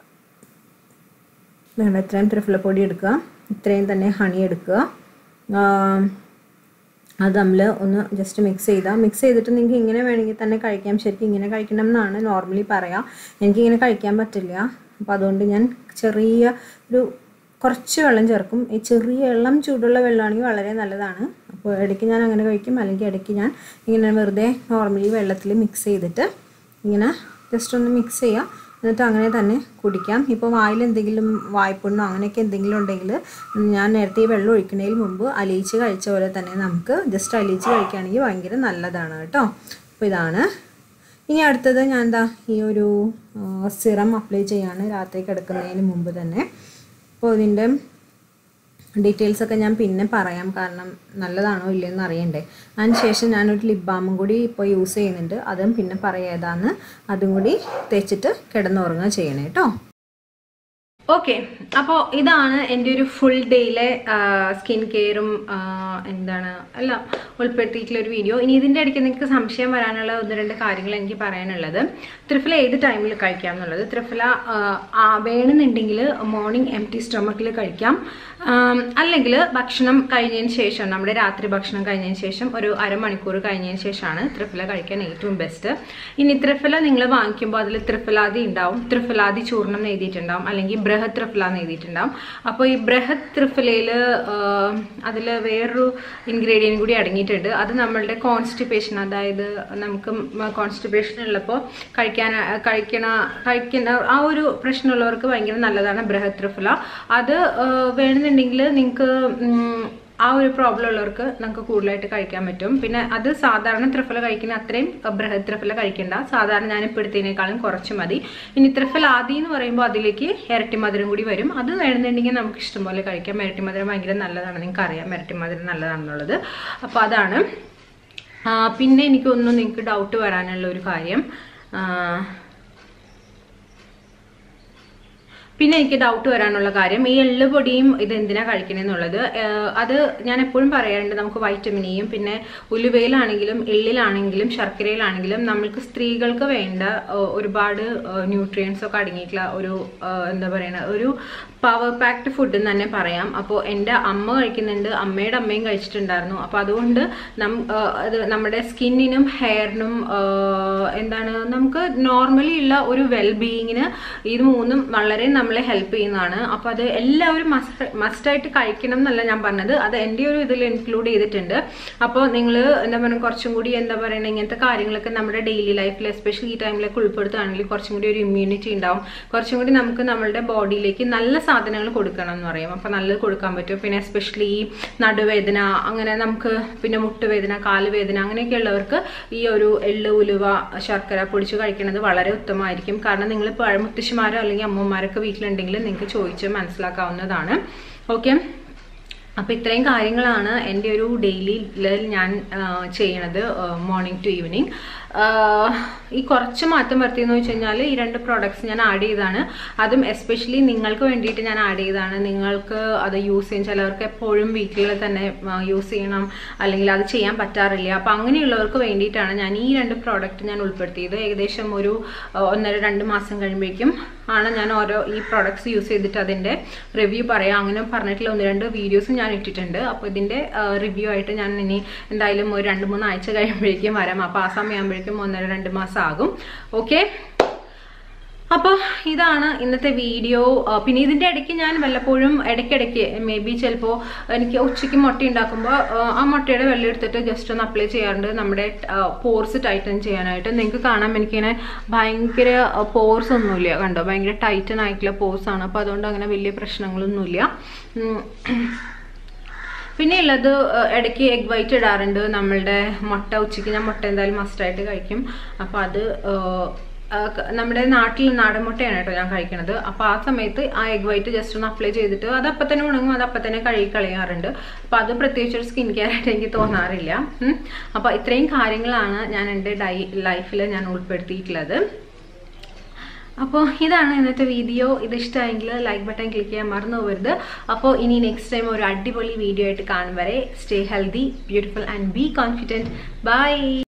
വേണ്ട ഇത്രയും ത്രിഫിലപ്പൊടി എടുക്കുക ഇത്രയും തന്നെ ഹണി എടുക്കുക ആം, അത് നമ്മൾ ഒന്ന് ജസ്റ്റ് മിക്സ് ചെയ്താൽ മിക്സ് ചെയ്തിട്ട് നിങ്ങൾക്ക് ഇങ്ങനെ വേണമെങ്കിൽ തന്നെ കഴിക്കാം ശരിക്കും ഇങ്ങനെ കഴിക്കണം എന്നാണ് നോർമലി പറയാം എനിക്കിങ്ങനെ കഴിക്കാൻ പറ്റില്ല അപ്പോൾ അതുകൊണ്ട് ഞാൻ ചെറിയ ഒരു കുറച്ച് വെള്ളം ചേർക്കും ഈ ചെറിയ ഇളം ചൂടുള്ള വെള്ളമാണെങ്കിൽ വളരെ നല്ലതാണ് അപ്പോൾ ഇടയ്ക്ക് ഞാൻ അങ്ങനെ കഴിക്കും അല്ലെങ്കിൽ ഇടയ്ക്ക് ഞാൻ ഇങ്ങനെ വെറുതെ നോർമലി വെള്ളത്തിൽ മിക്സ് ചെയ്തിട്ട് ഇങ്ങനെ ജസ്റ്റ് ഒന്ന് മിക്സ് ചെയ്യാം എന്നിട്ട് അങ്ങനെ തന്നെ കുടിക്കാം ഇപ്പോൾ വായിൽ എന്തെങ്കിലും വായ്പുണ്ണോ അങ്ങനെയൊക്കെ എന്തെങ്കിലും ഉണ്ടെങ്കിൽ ഞാൻ നേരത്തെ ഈ വെള്ളം ഒഴിക്കുന്നതിന് മുമ്പ് അലിയിച്ച് കഴിച്ച പോലെ തന്നെ നമുക്ക് ജസ്റ്റ് അലിയിച്ച് കഴിക്കുകയാണെങ്കിൽ ഭയങ്കര നല്ലതാണ് കേട്ടോ അപ്പോൾ ഇതാണ് ഇനി അടുത്തത് ഞാൻ എന്താ ഈ ഒരു സിറം അപ്ലൈ ചെയ്യാണ് രാത്രി കിടക്കുന്നതിന് മുമ്പ് തന്നെ അപ്പോൾ ഇതിൻ്റെ ഡീറ്റെയിൽസ് ഒക്കെ ഞാൻ പിന്നെ പറയാം കാരണം നല്ലതാണോ ഇല്ലയെന്ന് അറിയണ്ടേ അതിന് ശേഷം ഞാനൊരു ലിപ് ബാമും കൂടി ഇപ്പോൾ യൂസ് ചെയ്യുന്നുണ്ട് അതും പിന്നെ പറയാം ഏതാന്ന് അതും കൂടി തേച്ചിട്ട് കിടന്നുറങ്ങുക ചെയ്യണേ കേട്ടോ ഓക്കെ അപ്പോൾ ഇതാണ് എൻ്റെ ഒരു ഫുൾ ഡേയിലെ സ്കിൻ കെയറും എന്താണ് എല്ലാം ഉൾപ്പെടുത്തിയിട്ടുള്ള ഒരു വീഡിയോ ഇനി ഇതിൻ്റെ ഇടയ്ക്ക് നിങ്ങൾക്ക് സംശയം വരാനുള്ള ഒന്ന് രണ്ട് കാര്യങ്ങൾ എനിക്ക് പറയാനുള്ളത് ത്രിഫല ഏത് ടൈമിൽ കഴിക്കാം എന്നുള്ളത് ത്രിഫല വേണമെന്നുണ്ടെങ്കിൽ മോർണിംഗ് എം ടി സ്റ്റൊമക്കിൽ കഴിക്കാം അല്ലെങ്കിൽ ഭക്ഷണം കഴിഞ്ഞതിന് ശേഷം നമ്മുടെ രാത്രി ഭക്ഷണം കഴിഞ്ഞതിന് ശേഷം ഒരു അരമണിക്കൂർ കഴിഞ്ഞതിന് ശേഷമാണ് ത്രിഫല കഴിക്കാൻ ഏറ്റവും ബെസ്റ്റ് ഇനി ത്രിഫല നിങ്ങൾ വാങ്ങിക്കുമ്പോൾ അതിൽ ത്രിഫലാദി ഉണ്ടാവും ത്രിഫലാദി ചൂർണം എഴുതിയിട്ടുണ്ടാവും അല്ലെങ്കിൽ ബൃഹത് ത്രിഫല എന്ന് എഴുതിയിട്ടുണ്ടാവും അപ്പോൾ ഈ ബൃഹത് ത്രിഫലയിൽ അതിൽ വേറൊരു ഇൻഗ്രീഡിയൻറ്റ് കൂടി അടങ്ങിയിട്ടുണ്ട് അത് നമ്മളുടെ കോൺസ്റ്റിപ്പേഷൻ അതായത് നമുക്ക് കോൺസ്റ്റിപ്പേഷൻ ഉള്ളപ്പോൾ കഴിക്കാൻ കഴിക്കണ കഴിക്കുന്ന ആ ഒരു പ്രശ്നമുള്ളവർക്ക് ഭയങ്കര നല്ലതാണ് ബൃഹത് ത്രിഫല അത് ആ, വേണമെന്നുണ്ടെങ്കിൽ നിങ്ങൾക്ക് ആ ഒരു പ്രോബ്ലം ഉള്ളവർക്ക് നമുക്ക് കൂടുതലായിട്ട് കഴിക്കാൻ പറ്റും പിന്നെ അത് സാധാരണ ത്രിഫല കഴിക്കുന്ന അത്രയും ബൃഹത് ത്രിഫല കഴിക്കണ്ട സാധാരണ ഞാൻ ഇപ്പോൾ എടുത്തതിനേക്കാളും കുറച്ച് മതി ഇനി ത്രിഫല ആദി എന്ന് പറയുമ്പോൾ അതിലേക്ക് ഇരട്ടി മധുരം കൂടി വരും അത് വേണമെന്നുണ്ടെങ്കിൽ നമുക്ക് ഇഷ്ടംപോലെ കഴിക്കാം ഇരട്ടി മധുരം ഭയങ്കര നല്ലതാണ് നിങ്ങൾക്ക് അറിയാം ഇരട്ടി മധുരം നല്ലതാണെന്നുള്ളത് അപ്പോൾ അതാണ് ആ, പിന്നെ എനിക്കൊന്നും നിങ്ങൾക്ക് ഡൗട്ട് വരാനുള്ള ഒരു കാര്യം ആ, പിന്നെ എനിക്ക് ഡൗട്ട് വരാനുള്ള കാര്യം ഈ എള്ള് പൊടിയും ഇത് എന്തിനാ കഴിക്കണമെന്നുള്ളത് ഏഹ് അത് ഞാൻ എപ്പോഴും പറയാറുണ്ട് നമുക്ക് വൈറ്റമിൻ ഇയും പിന്നെ ഉലുവയിലാണെങ്കിലും എള്ളിലാണെങ്കിലും ശർക്കരയിലാണെങ്കിലും നമ്മൾക്ക് സ്ത്രീകൾക്ക് വേണ്ട ഏഹ് ഒരുപാട് ന്യൂട്രിയൻസ് ഒക്കെ അടങ്ങിയിട്ടുള്ള ഒരു ഏഹ് എന്താ പറയുക ഒരു പവർ പാക്ഡ് ഫുഡ് എന്ന് തന്നെ പറയാം അപ്പോൾ എൻ്റെ അമ്മ കഴിക്കുന്നുണ്ട് അമ്മയുടെ അമ്മയും കഴിച്ചിട്ടുണ്ടായിരുന്നു അപ്പോൾ അതുകൊണ്ട് നം ഏഹ് അത് നമ്മുടെ സ്കിന്നിനും ഹെയറിനും എന്താണ് നമുക്ക് നോർമലി ഉള്ള ഒരു വെൽ ബീയിങ്ങിന് ഇത് മൂന്നും വളരെ നമ്മളെ ഹെൽപ്പ് ചെയ്യുന്നതാണ് അപ്പോൾ അത് എല്ലാവരും മസ്റ്റ് മസ്റ്റായിട്ട് കഴിക്കണം എന്നല്ല ഞാൻ പറഞ്ഞത് അത് എൻ്റെ ഒരു ഇതിൽ ഇൻക്ലൂഡ് ചെയ്തിട്ടുണ്ട് അപ്പോൾ നിങ്ങൾ എന്താ പറയുക കുറച്ചും കൂടി എന്താ പറയുക ഇങ്ങനത്തെ കാര്യങ്ങളൊക്കെ നമ്മുടെ ഡെയിലി ലൈഫിൽ എസ്പെഷ്യലി ഈ ടൈമിലൊക്കെ ഉൾപ്പെടുത്തുകയാണെങ്കിൽ കുറച്ചും കൂടി ഒരു ഇമ്മ്യൂണിറ്റി ഉണ്ടാവും കുറച്ചും കൂടി നമുക്ക് നമ്മളുടെ ബോഡിയിലേക്ക് നല്ല സാധനങ്ങൾ കൊടുക്കണം എന്ന് പറയും അപ്പോൾ നല്ലത് കൊടുക്കാൻ പറ്റും പിന്നെ എസ്പെഷ്യലി ഈ നടുവേദന അങ്ങനെ നമുക്ക് പിന്നെ മുട്ടുവേദന കാലുവേദന അങ്ങനെയൊക്കെ ഉള്ളവർക്ക് ഈ ഒരു എള്ള് ഉലുവ ശർക്കര പൊടിച്ച് കഴിക്കുന്നത് വളരെ ഉത്തമമായിരിക്കും കാരണം നിങ്ങൾ മുത്തശ്ശിമാരോ അല്ലെങ്കിൽ അമ്മമാരൊക്കെ വീട്ടിലുണ്ടെങ്കിൽ നിങ്ങൾക്ക് ചോദിച്ച് മനസ്സിലാക്കാവുന്നതാണ് ഓക്കെ അപ്പോൾ ഇത്രയും കാര്യങ്ങളാണ് എൻ്റെ ഒരു ഡെയിലി ഞാൻ ആ, ചെയ്യണത് മോർണിംഗ് ടു ഈവനിങ് ഈ കുറച്ച് മാറ്റം വരുത്തിയെന്ന് വെച്ച് കഴിഞ്ഞാൽ ഈ രണ്ട് പ്രോഡക്ട്സ് ഞാൻ ആഡ് ചെയ്താണ് അതും എസ്പെഷ്യലി നിങ്ങൾക്ക് വേണ്ടിയിട്ട് ഞാൻ ആഡ് ചെയ്താണ് നിങ്ങൾക്ക് അത് യൂസ് ചെയ്യും ചിലവർക്ക് എപ്പോഴും വീട്ടിൽ തന്നെ യൂസ് ചെയ്യണം അല്ലെങ്കിൽ അത് ചെയ്യാൻ പറ്റാറില്ല അപ്പം അങ്ങനെയുള്ളവർക്ക് വേണ്ടിയിട്ടാണ് ഞാൻ ഈ രണ്ട് പ്രോഡക്റ്റ് ഞാൻ ഉൾപ്പെടുത്തിയത് ഏകദേശം ഒരു ആ, ഒന്നര രണ്ട് മാസം കഴിയുമ്പോഴേക്കും ആണ് ഞാൻ ഓരോ ഈ പ്രോഡക്ട്സ് യൂസ് ചെയ്തിട്ട് അതിൻ്റെ റിവ്യൂ പറയാം അങ്ങനെ പറഞ്ഞിട്ടുള്ള ഒന്ന് രണ്ട് വീഡിയോസ് ഞാൻ ഇട്ടിട്ടുണ്ട് അപ്പോൾ ഇതിൻ്റെ റിവ്യൂ ആയിട്ട് ഞാൻ ഇനി എന്തായാലും ഒരു രണ്ട് മൂന്ന് ആഴ്ച കഴിയുമ്പോഴേക്കും വരാം അപ്പോൾ ആ സമയമാകുമ്പോഴേക്കും ഒന്നര രണ്ട് മാസം ആകും ഓക്കെ അപ്പോൾ ഇതാണ് ഇന്നത്തെ വീഡിയോ ആ, പിന്നെ ഇതിൻ്റെ ഇടയ്ക്ക് ഞാൻ വല്ലപ്പോഴും ഇടയ്ക്കിടയ്ക്ക് മേ ബി ചിലപ്പോൾ എനിക്ക് ഉച്ചയ്ക്ക് മുട്ട ഉണ്ടാക്കുമ്പോൾ ആ മുട്ടയുടെ വെള്ളം എടുത്തിട്ട് ജസ്റ്റ് ഒന്ന് അപ്ലൈ ചെയ്യാറുണ്ട് നമ്മുടെ പോർസ് ടൈറ്റൻ ചെയ്യാനായിട്ട് നിങ്ങൾക്ക് കാണാം എനിക്കിങ്ങനെ ഭയങ്കര പോർസ് ഒന്നുമില്ല കണ്ടോ ഭയങ്കര ടൈറ്റൻ ആയിട്ടുള്ള പോർസ് ആണ് അപ്പോൾ അതുകൊണ്ട് അങ്ങനെ വലിയ പ്രശ്നങ്ങളൊന്നുമില്ല ഉം. പിന്നെ ഉള്ളത് ഏഹ്, ഇടയ്ക്ക് എഗ് വൈറ്റ് ഇടാറുണ്ട് നമ്മളുടെ മുട്ട ഉച്ചയ്ക്ക് ഞാൻ മുട്ട എന്തായാലും മസ്റ്റായിട്ട് കഴിക്കും അപ്പോൾ അത് ഏഹ്, ആ, ക- നമ്മുടെ നാട്ടിൽ നാടൻ മുട്ടയാണ് കേട്ടോ ഞാൻ കഴിക്കണത് അപ്പോൾ ആ സമയത്ത് ആ എഗ് വൈറ്റ് ജസ്റ്റ് ഒന്ന് അപ്ലൈ ചെയ്തിട്ട് അത് അപ്പം തന്നെ ഉണങ്ങും അത് അപ്പം തന്നെ കഴുകി കളയാറുണ്ട് അപ്പോൾ അത് പ്രത്യേകിച്ച് ഒരു സ്കിൻ കെയർ ആയിട്ട് എനിക്ക് തോന്നാറില്ല ഉം. അപ്പോൾ ഇത്രയും കാര്യങ്ങളാണ് ഞാൻ എൻ്റെ ഡൈ ലൈഫിൽ ഞാൻ ഉൾപ്പെടുത്തിയിട്ടുള്ളത് അപ്പോൾ ഇതാണ് ഇന്നത്തെ വീഡിയോ ഇത് ഇഷ്ടമായെങ്കിൽ ലൈക്ക് ബട്ടൺ ക്ലിക്ക് ചെയ്യാൻ മറന്നു പോകരുത് അപ്പോൾ ഇനി നെക്സ്റ്റ് ടൈം ഒരു അടിപൊളി വീഡിയോ ആയിട്ട് കാണും വരെ stay healthy beautiful and be confident by